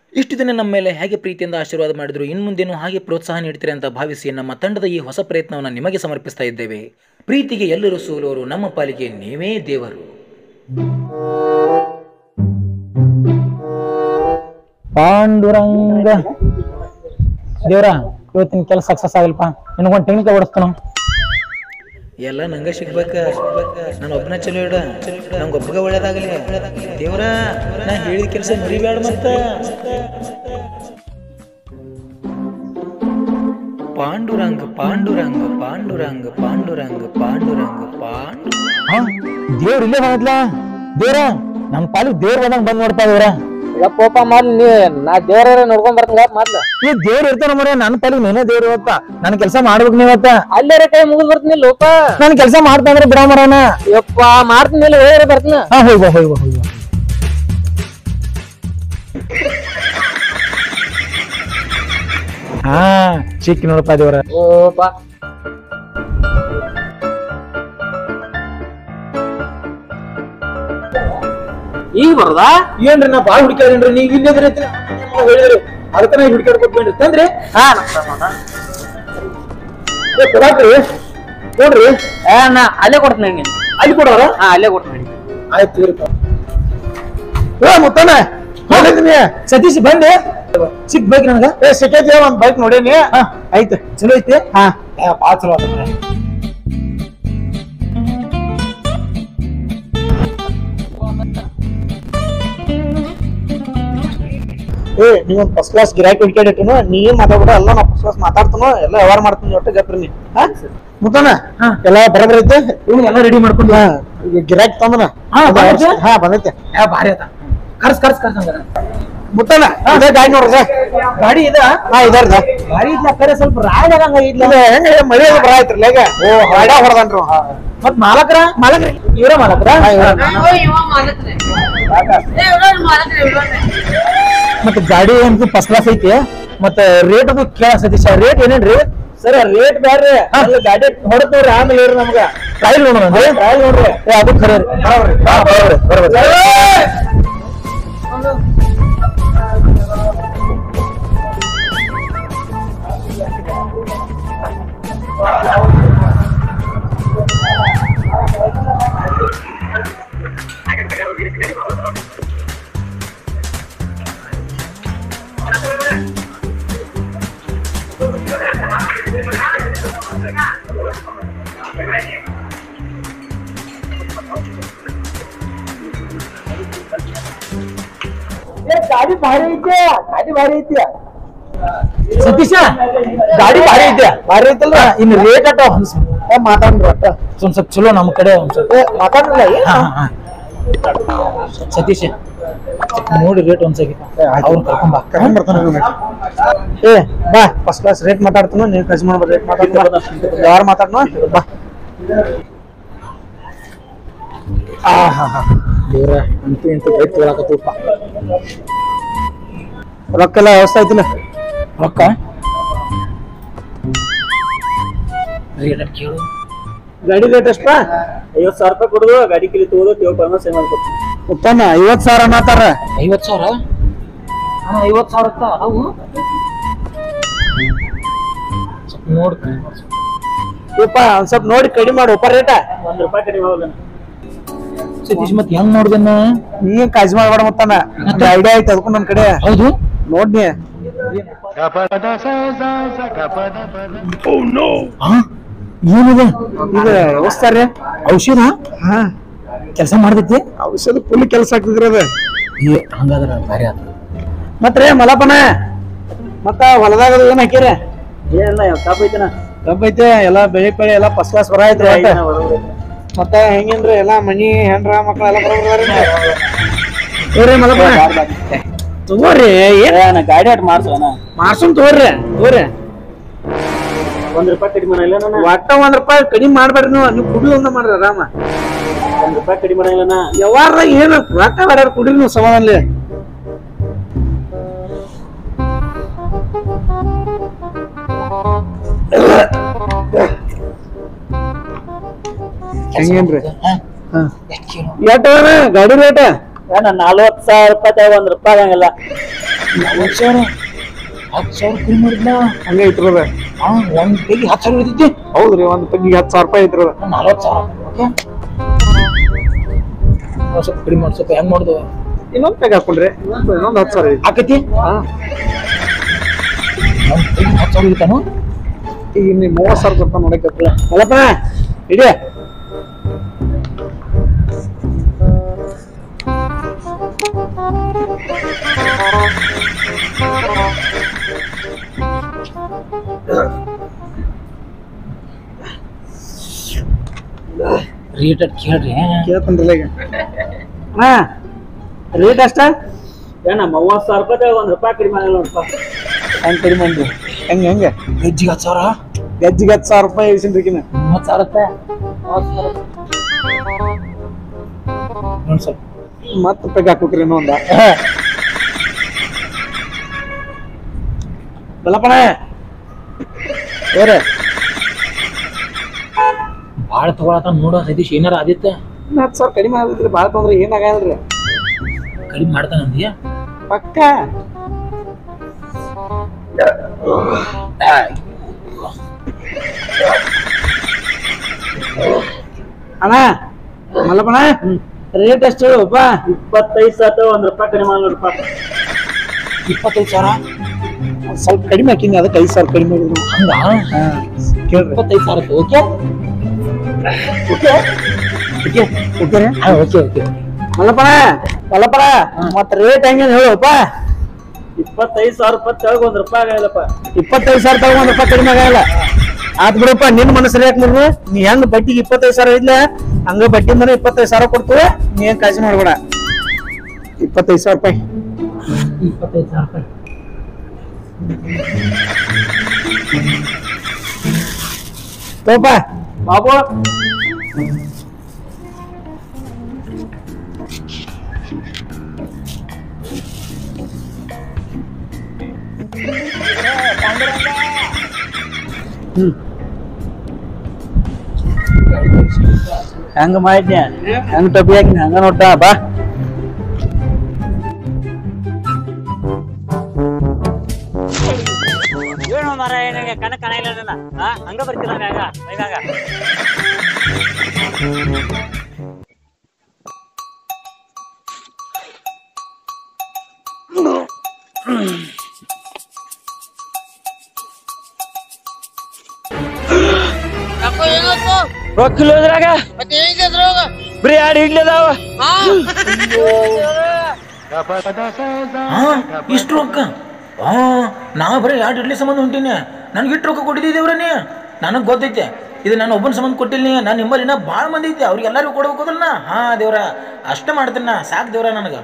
ಇಷ್ಟು ದಿನ ನಮ್ಮ ಮೇಲೆ ಹೇಗೆ ಪ್ರೀತಿಯಿಂದ ಆಶೀರ್ವಾದ ಮಾಡಿದ್ರು ಇನ್ನು ಮುಂದೇನು ಹಾಗೆ ಪ್ರೋತ್ಸಾಹ ನೀಡ್ತೀರಿ ಅಂತ ಭಾವಿಸಿ ನಮ್ಮ ತಂಡದ ಈ ಹೊಸ ಪ್ರಯತ್ನವನ್ನು ನಿಮಗೆ ಸಮರ್ಪಿಸ್ತಾ ಇದ್ದೇವೆ ಪ್ರೀತಿಗೆ ಎಲ್ಲರೂ ಸೋಲುವರು ನಮ್ಮ ಪಾಲಿಗೆ ನೀವೇ ದೇವರು ಪಾಂಡುರಂಗ ದೇವ್ರ ಇವತ್ತಿನ ಕೆಲಸ ಸಕ್ಸಸ್ ಆಗಿಲ್ಪ ನಿನಗೊಂದು ಟೆಕ್ನಿಕ್ ಓಡಿಸ್ತಾನ ಎಲ್ಲ ನಂಗೆ ಸಿಗ್ಬೇಕ ನಾನು ಒಬ್ಬನ ಚಲೋ ಇಡ ನಂಗೆ ಒಬ್ಬಗ ಒಳ್ಳೇದಾಗಲಿ ದೇವ್ರ ನಾ ಹೇಳಿದ ಕೆಲಸ ಮರಿಬೇಡ ಮತ್ತ ಪಾಂಡುರಂಗ ಪಾಂಡುರಂಗ ಪಾಂಡುರಂಗ ಪಾಂಡುರಂಗ ಪಾಂಡುರಂಗ ಪಾಂಡು ಹಾ ದೇವ್ರ ಇಲ್ಲೇ ಬಂದತ್ಲ ದೇವ್ರ ನಮ್ಮ ಪಾಲಿಗೆ ದೇವ್ರ ಬಂದಂಗ ಬಂದ್ ನೋಡ್ತಾ ದೇವ್ರ ಯಪ್ಪಪ್ಪ ಮೊದ್ಲು ನೀ ನಾ ದೇವ್ರ ನೋಡ್ಕೊಂಡ್ ಬರ್ತೀನಿ ಮೊದ್ಲು ಈ ದೇವ್ರ ಇರ್ತಾನ ಮರ ನನ್ನ ಪಾಲಿಗೆ ನೀನೇ ದೇವ್ರ ಇವತ್ತ ನನ್ ಕೆಲಸ ಮಾಡ್ಬೇಕು ನೀವತ್ತ ಅಲ್ಲೇ ಕೈ ಮುಗಿದ್ ಬರ್ತೀನಿ ಲೋಪ ನನ್ ಕೆಲಸ ಮಾಡ್ತಾ ಅಂದ್ರೆ ಬಿಡ ಮರನ ಯಪ್ಪ ಮಾಡ್ತೀನಿ ಇಲ್ಲ ಹೋಗ್ರೆ ಬರ್ತೀನಿ ಹಾ ಹೋಗ್ಬ ಹೋಗ್ಬ ಹೋಗ್ಬ ಹಾ ಚಿಕ್ಕಿ ನೋಡಪ್ಪ ದೇವ್ರ ಓಪ ಈಗ ಬರದಾ ಏನ್ರಿ ನಾ ಬಾಳ್ ಹುಡುಕ್ಯಾರೇನ್ರಿ ನೀವ್ ಇಲ್ಲದ್ರಿ ಹೇಳಿದ್ರಿ ಅದಕ್ಕ ನಾ ಹುಡುಕ್ಯಾಡ್ ಕೊಟ್ಬೇನ್ರಿ ತಂದ್ರಿ ಹಾ ಏ, ಕೊಡಾಕ್ರಿ ನೋಡ್ರಿ ಏ ನಾ ಅಲ್ಲೇ ಕೊಡ್ತೀನಿ ನಿಂಗೆ ಅಲ್ಲಿ ಕೊಡೋರ ಹಾ ಅಲ್ಲೇ ಕೊಡ್ತೀನಿ ಆಯ್ತು ಇರ್ಪ ಏ ಮುತ್ತನ ಹೇಳಿದ್ನಿ ಸತೀಶ್ ಬಂದೆ ಸಿಕ್ ಬೈಕ್ ನನಗ ಏ ಸಿಕ್ಕೈತಿ ಒಂದ್ ಬೈಕ್ ನೋಡೇನಿ ಹಾ ಆಯ್ತು ಚಲೋ ಐತಿ ಹಾ ಭಾಳ ಚಲೋ ಆತ ಏ ನೀವೊಂದ್ ಫಸ್ಟ್ ಕ್ಲಾಸ್ ಗಿರಾಕಿ ಹುಡ್ಕ್ಯಾಡಿಟ್ಟನು ನೀ ಏನ್ ಮಾತಾಡ್ಬಿಡ ಎಲ್ಲ ನಾ ಫಸ್ಟ್ ಕ್ಲಾಸ್ ಮಾತಾಡ್ತಾನೋ ಎಲ್ಲ ವ್ಯವಹಾರ ಮಾಡ್ತೀನಿ ಒಟ್ಟು ಗಪ್ರಿ ನೀ ಹಾ ಮುತ್ತನ ಎಲ್ಲ ಬರಬರ ಐತೆ ಇವ್ನು ಎಲ್ಲ ರೆಡಿ ಮಾಡ್ಕೊಂಡು ಗಿರಾಕಿ ತಂದನ ಹಾ, ಬಂದೈತೆ? ಹಾ ಬಂದೈತೆ ಏ ಭಾರಿ ಆತ ಕರ್ಸ್ ಕರ್ಸ್ ಕರ್ಸ್ ಹಂಗಾರ ಮುತ್ತನ ಇದೇ ಗಾಡಿ ನೋಡ್ರಿ ಗಾಡಿ ಇದ ಹಾ ಇದಾರ್ದ ಗಾಡಿ ಇದ್ಲ ಕರೆ ಸ್ವಲ್ಪ ರಾಯದಾಗ ಇಲ್ಲ ಇಲ್ಲ ಹೆಂಗ ಮಳಿ ಅದು ಬರ ಆಯ್ತ್ರಲ್ಲ ಈಗ ಓ ಹಾಡ ಹೊಡೆದನ್ರು ಮತ್ ಮಾಲಕ್ರ ಮಾಲಕ್ರ ಇವರ ಮಾಲಕ್ರ ಮತ್ತೆ ಗಾಡಿ ಅಂತ ಫಸ್ಟ್ ಕ್ಲಾಸ್ ಐತಿ ಮತ್ತೆ ರೇಟ್ ಅದು ಕೇಳ ಸತೀಶ ರೇಟ್ ಏನೇನ್ರಿ ಸರ್ ರೇಟ್ ಬ್ಯಾಡ್ರಿ ಅಲ್ಲಿ ಗಾಡಿ ಹೊಡೆದ್ ನೋಡ್ರಿ ಆಮೇಲೆ ಹೇಳ್ರಿ ನಮ್ಗ ಟ್ರಯಲ್ ನೋಡೋಣ ಟ್ರಯಲ್ ನೋಡ್ರಿ ಏ ಅದು ಖರೆ ರೀ ಹಾ, ಬರೋಬ್ರಿ, ಬರೋಬ್ರಿ. ಗಾಡಿ ಭಾರಿ ಐತಿ ಗಾಡಿ ಭಾರಿ ಐತಿ ಸತೀಶ ಗಾಡಿ ಭಾರಿ ಐತೆ ಭಾರಿ ಐತಲ್ರ ಇನ್ ರೇಟ್ ಅಟ ಮಾತಾಡ್ರಿ ಒಟ್ಟ ಒಂದ್ ಸ್ವಲ್ಪ ಚಲೋ ನಮ್ ಕಡೆ ಒಂದ್ ಸ್ವಲ್ಪ ಮಾತಾಡ್ರಲ್ಲ ಸತೀಶ ನೋಡಿ ರೇಟ್ ಒಂದ್ಸಗಿ ಅವ್ರನ್ನ ಕರ್ಕೊಂಬ ಏ ಬಾ ಫಸ್ಟ್ ಕ್ಲಾಸ್ ರೇಟ್ ಮಾತಾಡ್ತಾನ ನೀವ್ ಖರ್ಚು ಮಾಡ್ಬೋದು ರೇಟ್ ಮಾತಾಡ್ತಾನ ಯಾರು ಮಾತಾಡ್ನ ಬಾ ಆ ಹಾ ಹಾ ದೇವ್ರ ಅಂತೂ ಇಂತೂ ಬೈಕ್ ತೊಗೊಳಕತ್ತೂಪ ರೊಕ್ಕೆಲ್ಲ ವ್ಯವಸ್ಥೆ ಐತಿಲ್ಲ ರೊಕ್ಕ ಕೇಳು ಗಾಡಿ ರೇಟ್ ಎಷ್ಟ ಐವತ್ ಸಾವಿರ ರೂಪಾಯಿ ಕೊಡುದು ಗಾಡಿ ಕಿಲಿ ತಗೋದು ತೇವ್ ಪರ್ಮ ಸೇವ್ ಮಾಡ್ಕೊಡ್ತೀನಿ ಉತ್ತಮ ಐವತ್ ಸಾವಿರ ಮಾತಾರ ಐವತ್ತು ಸಾವಿರ ಅಣ್ಣ ಐವತ್ ಸಾವಿರ ಅವು ನೋಡ್ ಯಪ್ಪ ಒಂದ್ ಸ್ವಲ್ಪ ನೋಡಿ ಕಡಿಮೆ ಮಾಡು ಉಪ ರೇಟ ಒಂದ್ ರೂಪಾಯಿ ಕಡಿಮೆ ಹೋಗಲ್ಲ ಸತೀಶ್ ಮತ್ತೆ ಹೆಂಗ್ ನೋಡ್ದನ್ನ ನೀ ಕಾಜ್ ಮಾಡ್ಬೇಡ ಮತ್ತಾನ ಐಡಿಯಾ ಐತೆ ಅದಕ್ಕೂ ನನ್ ಕಡೆ ಹೌದು ನೋಡ್ನಿ ಹಾ ಏನಿದೆ ಇದು ವ್ಯವಸ್ಥೆ ರೀ ಔಷಧ ಹಾ ಕೆಲಸ ಮಾಡ್ತೈತಿ ಔಷಧ ಫುಲ್ ಕೆಲಸ ಆಗ್ತಿದ್ರಿ ಅದ ಏ ಹಂಗಾದ್ರ ಭಾರಿ ಆತ ಮತ್ರಿ ಮಲಪನ ಮತ್ತ ಹೊಲದಾಗ ಅದು ಏನ್ ಹಾಕಿರ ಏನಿಲ್ಲ ಕಾಪ್ ಐತನ ಕಬ್ಬ ಐತೆ ಎಲ್ಲಾ ಬೆಳಿ ಬೆಳಿ ಎಲ್ಲಾ ಫಸ್ಟ್ ಕ್ಲಾಸ್ ಬರ ಐತ್ರಿ ಒಟ್ಟ ಮತ್ತ ಹೆಂಗೇನ್ರಿ ಎಲ್ಲಾ ಮನಿ ಹೆಂಡ್ರ ಮಕ್ಳ ಎಲ್ಲ ಬರೋಬ್ರಿ ಮಲಪನ ತಗೋರಿ ಏನ್ ಗಾಡಿ ಆಟ ಮಾಡ್ಸೋಣ ಮಾಡ್ಸುನ್ ತಗೋರಿ ತಗೋರಿ ಒಂದ್ ರೂಪಾಯಿ ಕಡಿಮೆ ಇಲ್ಲ ನನ್ನ ಒಟ್ಟ ಒಂದ್ ರೂಪಾಯಿ ಕಡಿಮೆ ಮಾಡ್ಬೇಡ್ರಿ ನೀವು ನೀವು ಕುಡ್ಲಿ ಒಂದ ಮಾಡ್ರಿ ಆರಾಮ ಒಂದ್ ರೂಪಾಯಿ ಕಡಿಮೆ ಇಲ್ಲ ಯಾವಾರ ಏನ್ ರೊಕ್ಕ ಬೇಡ ಕುಡ್ರಿ ನೀವು ಸಮಾಧಾನಲಿ ಹೆಂಗೇನ್ರಿ ಹಾ ಹಾ ಎಷ್ಟ್ ಕಿಲೋ ಎಟ್ ಗಾಡಿ ರೇಟ್ ಏನ ನಲ್ವತ್ ಸಾವಿರ ರೂಪಾಯಿ ಒಂದ್ ರೂಪಾಯಿ ಆಗಂಗಿಲ್ಲ ನಲ್ವತ್ತು ಸಾವಿರ ಹತ್ತು ಸಾವಿರ ಕಡಿಮೆ ಮಾಡಿದ್ನ ಹಂಗೆ ಐತ್ರದ ಹಾ ಒಂದ್ ಪೆಗಿ ಹತ್ತು ಸಾವಿರ ಇದ್ದಿದ್ದೆ ಹೌದ್ರಿ ಒಂದ್ ಪೆಗ್ಗಿಗೆ ಹತ್ತು ಸಾವಿರ ರೂಪಾಯಿ ಐತ್ರದ ನಲ್ವತ್ತು ಸಾವಿರ ಓಕೆ ಸ್ವಲ್ಪ ಕಡಿಮೆ ಮಾಡಿ ಸ್ವಲ್ಪ ಹೆಂಗ್ ಮಾಡುದು ಇನ್ನೊಂದ್ ಪೆಗ್ ಹಾಕೊಂಡ್ರಿ ಇನ್ನೊಂದ್ ಇನ್ನೊಂದ್ ಹತ್ತು ಸಾವಿರ ಐತಿ ಆಕತಿ ಹಾ ಒಂದ್ ಪೆಗಿ ಹತ್ತು ಸಾವಿರ ಇರ್ತಾನು ಈಗ ನೀವು ಮೂವತ್ತು ಸಾವಿರ ಕೊಡ್ತಾನೆ ನೋಡಕ್ಕೆ ಅಲ್ಲಪ್ಪ ಇಡಿ ರೇಟ್ ಅಟ್ ಕೇಳ್ರಿ ಕೇಳ್ತನ್ರಲ್ಲ ಈಗ ಹಾ ರೇಟ್ ಅಷ್ಟ ಏನ ಮೂವತ್ ಸಾವಿರ ರೂಪಾಯಿ ಒಂದ್ ರೂಪಾಯಿ ಕಡಿಮೆ ಆಗಲ್ಲ ನೋಡಪ್ಪ ಹೆಂಗ್ ಕಡಿಮೆ ಅಂದ್ರಿ ಹೆಂಗೆ ಹೆಂಗೆ ಗೆಜ್ಜಿಗೆ ಹತ್ತು ಸಾವಿರ ಗೆಜ್ಜಿಗೆ ಹತ್ತು ಸಾವಿರ ರೂಪಾಯಿ ಇಳಿಸಿನ್ರಿಕಿನ ಮೂವತ್ತು ಸಾವಿರ ರೂಪಾಯಿ ನೋಡಿ ಸ್ವಲ್ಪ ಮತ್ತೆ ಪೆಗ್ ಹಾಕ್ಬೇಕ್ರಿ ಇನ್ನೊಂದ ಬಲ್ಲಪ್ಪಣ ಏರೇ ಭಾಳ ತಗೊಳತ್ತ ನೋಡೋ ಸತೀಶ್ ಏನಾರ ಆದಿತ್ತ ಇನ್ನು ಹತ್ತು ಸಾವಿರ ಕಡಿಮೆ ಆಗಿದ್ರಿ ಭಾಳ ತೊಂದ್ರೆ ಏನಾಗಲ್ರಿ ಕಡಿಮೆ ಮಾಡ್ತಾನಂದಿಯ ಪಕ್ಕ ಅಣ್ಣ ಮಲ್ಲಪ್ಪಣ ರೇಟ್ ಎಷ್ಟು ಹೇಳುವಪ್ಪ ಇಪ್ಪತ್ತೈದು ಸಾವಿರ ಒಂದ್ ರೂಪಾಯಿ ಕಡಿಮೆ ಆಗಲ್ಲ ನೋಡಪ್ಪ ಇಪ್ಪತ್ತೈದು ಸಾವಿರ ಒಂದ್ ಸ್ವಲ್ಪ ಕಡಿಮೆ ಹಾಕಿನಿ ಅದಕ್ಕೆ ಐದು ಸಾವಿರ ಕಡಿಮೆ ಆಗಿದ್ರು ಹಂಗ ಕೇಳ್ರಿ ಇಪ್ಪತ್ತೈದು ಸಾವಿರ ಓಕೆ ಓಕೆ ಓಕೆ ಓಕೆ ರೀ ಹಾ ಓಕೆ ಓಕೆ ಮಲ್ಲಪ್ಪಣ ಮಲ್ಲಪ್ಪಣ ಮತ್ತ ರೇಟ್ ಹೆಂಗೇನು ಹೇಳುವಪ್ಪ ಇಪ್ಪತ್ತೈದು ಸಾವಿರ ರೂಪಾಯಿ ತೆಳಗ್ ಒಂದ್ ರೂಪಾಯಿ ಆಗಲ್ಲಪ್ಪ ಇಪ್ಪತ್ತೈದು ಸಾವಿರ ತಗೊಂಡ್ ಒಂದ್ ರೂಪಾಯಿ ಕಡಿಮೆ ಆಗಲ್ಲ ಆತ್ ಬಿಡಪ್ಪ ನಿನ್ ಮನಸ್ಸಲ್ಲಿ ಯಾಕೆ ಮುರ್ರು ನೀ ಹೆಂಗ್ ಬಡ್ಡಿಗೆ ಇಪ್ಪತ್ತೈದು ಸಾವಿರ ಇದ್ಲ ಹಂಗ ಬಡ್ಡಿಂದನೇ ಇಪ್ಪತ್ತೈದು ಸಾವಿರ ಕೊಡ್ತೀವಿ ನೀ ಏನ್ ಕಾಳಜಿ ಮಾಡ್ಬೇಡ ಇಪ್ಪತ್ತೈದು ಸಾವಿರ ರೂಪಾಯಿ ಇಪ್ಪತ್ತೈದು ಸಾವಿರ ರೂಪಾಯಿ ತಗೋಪ ಬಾಬು ಹೆಂಗ ಮಾಡಿದ್ಯ ಹೆಂಗ್ ಟೊಪ್ಪಿ ಹಾಕಿನ ಹಂಗ ನೋಡ್ತ ಬಾ ಏನು ಮರ ಏನಾಗ ಕಣ ಕಣ ಇಲ್ಲ ನನ್ನ ಹಾ ಹಂಗ ಬರ್ತಿಲ್ಲ ಮ್ಯಾಗ ಮೈಗಾಗ ರೊಕ್ಕಿಲ್ಲ ಇದ್ರಾಗ ಬರೀ ಎರಡು ಇಡ್ಲಿ ಅದಾವ ಹಾ ಇಷ್ಟು ರೊಕ್ಕ ಹಾ ನಾ ಬರೀ ಎರಡು ಇಡ್ಲಿ ಸಂಬಂಧ ಹೊಂಟೀನಿ ನನಗೆ ಇಟ್ಟು ರೊಕ್ಕ ಕೊಟ್ಟಿದ್ದೀವ್ರ ನೀ ನನಗೆ ಗೊತ್ತೈತೆ ಇದು ನಾನು ಒಬ್ಬನ ಸಂಬಂಧ ಕೊಟ್ಟಿಲ್ಲ ನಾನು ನಿಮ್ಮಲ್ಲಿ ಇನ್ನ ಭಾಳ ಮಂದಿ ಐತೆ ಅವ್ರಿಗೆ ಎಲ್ಲರಿಗೂ ಕೊಡ್ಬೇಕು ಅದನ್ನ ಹಾ ದೇವ್ರ ಅಷ್ಟೇ ಮಾಡ್ತೀನಿ ನಾ ಸಾಕು ದೇವ್ರ ನನಗೆ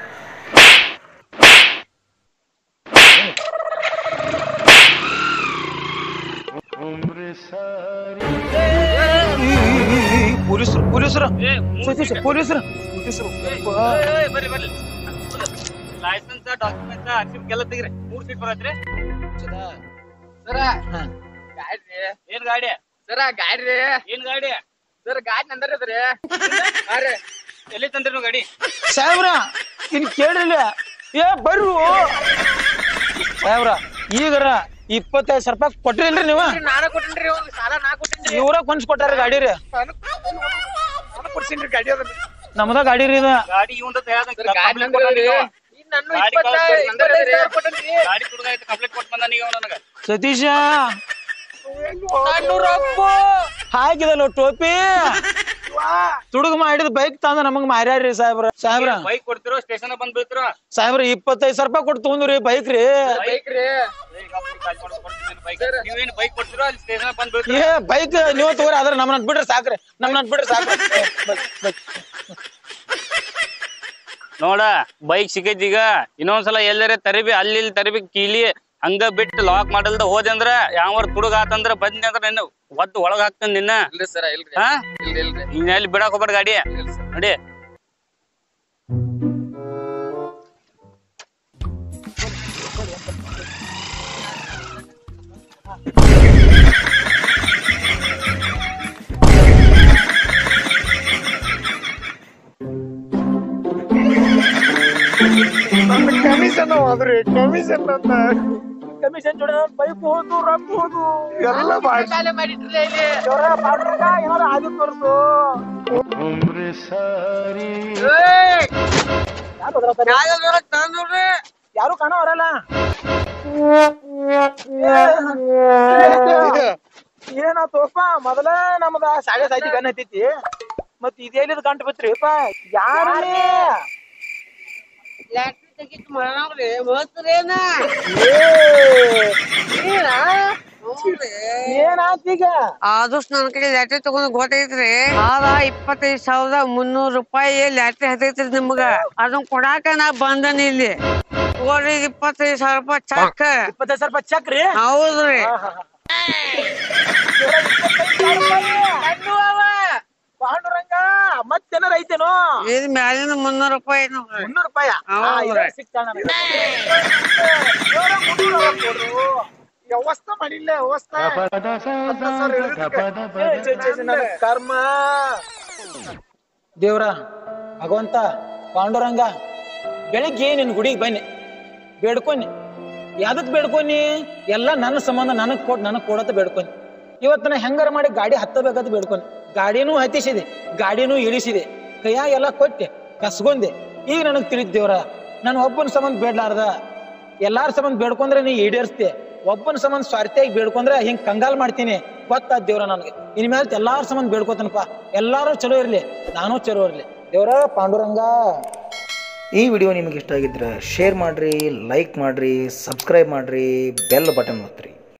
ಪೊಲೀಸರು ಪೊಲೀಸರು ಪೊಲೀಸರು ಬರ್ರಿ ಬರ್ರಿ ಲೈಸೆನ್ಸ್ ಡಾಕ್ಯುಮೆಂಟ್ ಆರ್ಸಿ ಎಲ್ಲ ತೆಗ್ರಿ ಮೂರ್ ಸೀಟ್ ಬರತ್ರಿ ಸರ ಗಾಡಿ ಏನ್ ಗಾಡಿ ಸರ ಗಾಡಿ ಏನ್ ಗಾಡಿ ಸರ್ ಗಾಡಿ ನಂದರ್ರಿ ಹಾ ರೀ ಎಲ್ಲಿ ತಂದ್ರಿ ನೀವು ಗಾಡಿ ಸಾಹೇಬ್ರ ಇನ್ ಕೇಳಿಲ್ಲ ಏ ಬರ್ರು ಸಾಹೇಬ್ರ ಈಗರ ಇಪ್ಪತ್ತೈದು ಸಾವಿರ ರೂಪಾಯಿ ಕೊಟ್ಟಿಲ್ರಿ ನೀವು ನಾನ ಕೊಟ್ಟೇನ್ರಿ ಒಂದ್ ಸಾಲ ನಾ ಕೊಟ್ಟೇನ್ರಿ ಇವ್ರ ಕೊಂಚ್ ಕೊಟ್ಟಾರ ಗಾಡಿ ರೀ ನಾನು ಕೊಡ್ಸೀನ್ರಿ ಗಾಡಿ ಅದ ನಮ್ದ ಗಾಡಿ ರೀ ಇದು ಗಾಡಿ ಇವಂದ ಸರ್ ಗಾಡಿ ನಂದ್ರಿ ಇನ್ ನಾನು ಗಾಡಿ ಇಪ್ಪತ್ತ ಕಳ್ಸ್ಕೊಡ್ರಿ, ಇಪ್ಪತ್ತೈದು ಸಾವಿರ ಕೊಟ್ಟೇನ್ರಿ ಗಾಡಿ ಕುಡ್ದ ಆಯ್ತು ಕಂಪ್ಲೀಟ್ ಕೊಟ್ಟು ಬಂದ ನೀವು ನನಗ ಸತೀಶ ನಾನ್ನೂರು ಹಾಕಿದಲ್ಲ ಟೋಪಿ ತುಡುಗ ಮಾಡಿದ ಬೈಕ್ ತಂದ ನಮಗ್ ಮಾರ್ಯಾರ್ರಿ ಸಾಹೇಬ್ರ ಸಾಹೇಬ್ರ ಬೈಕ್ ಕೊಡ್ತಿರೋ ಸ್ಟೇಷನ್ ಬಂದ್ ಬೀಳ್ತಿರೋ ಸಾಹೇಬ್ರ ಇಪ್ಪತ್ತೈದು ಸಾವಿರ ರೂಪಾಯಿ ಕೊಟ್ಟು ತಗೊಂಡ್ರಿ ಬೈಕ್ ರೀ ಬೈಕ್ ರೀ ನೀವೇನು ಬೈಕ್ ಕೊಡ್ತಿರೋ ಅಲ್ಲಿ ಸ್ಟೇಷನ್ ಬಂದ್ ಬೀಳ್ತಿರೋ ಏ ಬೈಕ್ ನೀವು ತಗೋರಿ ಅದ್ರ ನಮ್ಮನ್ನ ಬಿಡ್ರಿ ಸಾಕ್ರಿ ನಮ್ಮನ್ನ ಬಿಡ್ರಿ ಸಾಕ್ರಿ ಬೈಕ್ ನೋಡ ಬೈಕ್ ಸಿಕ್ಕೈತಿ ಈಗ ಇನ್ನೊಂದ್ಸಲ ಎಲ್ಲಾರೆ ತರಿಬಿ ಅಲ್ಲಿ ಇಲ್ಲಿ ತರಿಬಿ ಕೀಲಿ ಹಂಗ ಬಿಟ್ಟು ಲಾಕ್ ಮಾಡಲ್ದ ಹೋದೆ ಅಂದ್ರ ಯಾವರ್ ತುಡುಗ ಆತಂದ್ರ ಬಂದಿ ಅಂದ್ರ ನಿನ್ನ ಒದ್ದು ಒಳಗ್ ಹಾಕ್ತಾನ ನಿನ್ನ ಇಲ್ರಿ ಸರ ಇಲ್ರಿ ಹಾ ಇಲ್ರಿ ಇಲ್ರಿ ಇನ್ನ ಎಲ್ಲಿ ಬಿಡಾಕ್ ಹೋಗ್ಬೇಡ ಗಾಡಿ ಇಲ್ರಿ ಸರ್ ನೋಡಿ ಕಮಿಷನ್ ಹೋದ್ರಿ ಕಮಿಷನ್ ಅಂತ ಕಮಿಷನ್ ಜೋಡ ಬೈಕ್ ಹೋದು ರೊಕ್ಕ ಹೋದು ಎಲ್ಲ ಮಾಡಿ ಕಾಲ ಮಾಡಿಟ್ರಲ್ಲ ಇಲ್ಲಿ ದೇವ್ರ ಪಾಡ್ರಾಗ ಏನಾರ ಆಗಿ ತೋರ್ಸು ಏಯ್! ಯಾರು ಬದ್ರಾತಾರೆ? ನ್ಯಾಯ ಬರಕ್ ತಂದ್ರಿ ಯಾರು ಕಾಣವರಲ್ಲ ಏನಾತೋಪ ಮೊದಲ ನಮ್ದ ಸಾಗ ಸಾಯ್ತಿ ಗನ್ ಹತ್ತೈತಿ ಮತ್ ಇದೇಲಿದ್ ಗಂಟು ಬಿತ್ರಿಪ್ಪ ಯಾರೇ ಲ್ಯಾಟ್ರಿ ತೆಗಿತ್ ಮಾಡವ್ರಿ ಮತ್ರೇನ ಏನಾತೀಗ ಆದಷ್ಟು ನನ್ನ ಕಡೆ ಲ್ಯಾಟ್ರಿ ತಗೊಂಡ್ ಗೊತ್ತೈತ್ರಿ ಆದ ಇಪ್ಪತ್ತೈದ್ ಸಾವಿರದ ಮುನ್ನೂರ್ ರೂಪಾಯಿ ಲ್ಯಾಟ್ರಿ ಹತ್ತೈತ್ರಿ ನಿಮ್ಗ ಅದನ್ನ ಕೊಡಾಕ ನಾ ಬಂದನಿ ಇಲ್ಲಿ ತಗೋರಿ ಇಪ್ಪತ್ತೈದ್ ಸಾವಿರ ರೂಪಾಯಿ ಚಕ್ ಇಪ್ಪತ್ತೈದು ಸಾವಿರ ರೂಪಾಯಿ ಚಕ್ರಿ ಹೌದ್ರಿ ಪಾಂಡುರಂಗ ಮತ್ತೇನಾರ ಐತೇನೋ ಇದ್ ಮ್ಯಾಲಿನ ಮುನ್ನೂರ್ ರೂಪಾಯಿ ನೋಡ್ರಿ ಮುನ್ನೂರು ರೂಪಾಯ ಹೌದ್ರಿ. ಸಿಗ್ತಾನ ವ್ಯವಸ್ಥೆ ಮಾಡಿಲ್ಲ ವ್ಯವಸ್ಥೆ ಏ, ಛೆ, ಛೆ, ಛೆ, ನನ್ನ ಕರ್ಮ ದೇವ್ರ ಭಗವಂತ ಪಾಂಡುರಂಗ ಬೆಳಿಗ್ಗೆ ನಿನ್ ಗುಡಿಗೆ ಬನ್ನಿ ಬೇಡ್ಕೊನಿ ಯಾವ್ದಕ್ ಬೇಡ್ಕೊನಿ ಎಲ್ಲ ನನ್ನ ಸಂಬಂಧ ನನಗ್ ಕೊಟ್ ನನಗ್ ಕೊಡತ್ತ ಬೇಡ್ಕೊನಿ ಇವತ್ತು ನಾ ಹೆಂಗಾರ ಮಾಡಿ ಗಾಡಿ ಹತ್ತಬೇಕಂತ ಬೇಡ್ಕೊನಿ ಗಾಡಿನೂ ಹತ್ತಿಸಿದೆ ಗಾಡಿನೂ ಇಳಿಸಿದೆ ಕೈಯಾಗ ಎಲ್ಲ ಕೊಟ್ಟೆ ಕಸ್ಕೊಂಡೆ ಈಗ ನನಗ್ ತಿಳಿದ್ ದೇವ್ರ ನಾನು ಒಬ್ಬನ ಸಂಬಂಧ ಬೇಡ್ಲಾರ್ದ ಎಲ್ಲಾರ ಸಂಬಂಧ ಬೇಡ್ಕೊಂಡ್ರೆ ನೀ ಈಡೇರಿಸ್ತೆ ಒಬ್ಬನ ಸಂಬಂಧ ಸ್ವಾರ್ಥಿಯಾಗಿ ಬೇಡ್ಕೊಂಡ್ರೆ ಹಿಂಗ್ ಕಂಗಾಲ್ ಮಾಡ್ತೀನಿ ಗೊತ್ತಾದ ದೇವ್ರ ನನಗೆ ಇನ್ಮೇಲೆ ಎಲ್ಲಾರ ಸಂಬಂಧ ಬೇಡ್ಕೋತನಪ್ಪ ಎಲ್ಲಾರು ಚಲೋ ಇರ್ಲಿ ನಾನು ಚಲೋ ಇರ್ಲಿ ದೇವ್ರ ಪಾಂಡುರಂಗ ಈ ವಿಡಿಯೋ ನಿಮಗೆ ಇಷ್ಟ ಆಗಿದ್ರೆ ಶೇರ್ ಮಾಡಿರಿ ಲೈಕ್ ಮಾಡಿರಿ ಸಬ್ಸ್ಕ್ರೈಬ್ ಮಾಡಿರಿ ಬೆಲ್ ಬಟನ್ ಒತ್ತಿರಿ